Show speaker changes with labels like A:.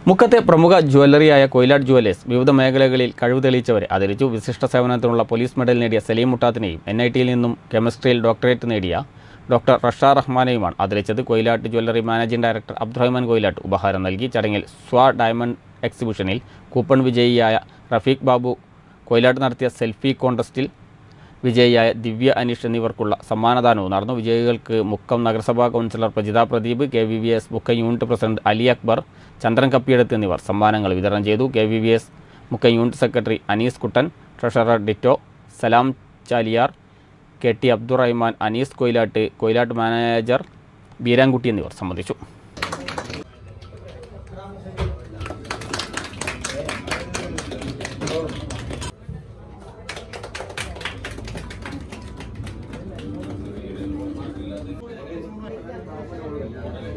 A: മുക്കത്തെ പ്രമുഖ ജ്വല്ലറിയായ കൊയിലാട്ട് ജുവലേഴ്സ് വിവിധ മേഖലകളിൽ കഴിവ് തെളിയിച്ചവരെ ആദരിച്ചു വിശിഷ്ട സേവനത്തിനുള്ള പോലീസ് മെഡൽ നേടിയ സലീം മുട്ടാത്തിനെയും എൻ ഐ ടിയിൽ നിന്നും കെമിസ്ട്രിയിൽ ഡോക്ടറേറ്റ് നേടിയ ഡോക്ടർ റഷ റഹ്മാനെയുമാണ് ആദരിച്ചത് Koyilatt jewellery managing director Abdurahman Koyilatt ഉപഹാരം നൽകി ചടങ്ങിൽ സ്വാ ഡയമണ്ട് എക്സിബിഷനിൽ കൂപ്പൺ വിജയിയായ റഫീഖ് ബാബു കൊയിലാട്ട് നടത്തിയ സെൽഫി കോൺടെസ്റ്റിൽ വിജയിയായ ദിവ്യ അനീഷ് എന്നിവർക്കുള്ള സമ്മാനദാനവും നടന്നു വിജയികൾക്ക് മുക്കം നഗരസഭാ councillor Prajitha Pradeep K V V S Mukkam unit president Ali Akbar Chandran Kappiyeduth എന്നിവർ സമ്മാനങ്ങൾ വിതരണം ചെയ്തു K V V S Mukkam unit secretary Anees Kuttan treasurer Ditto Salam Chaliyar K T Abdurahman Anees Koyilatt Koyilatt manager Beerankutty എന്നിവർ സംബന്ധിച്ചു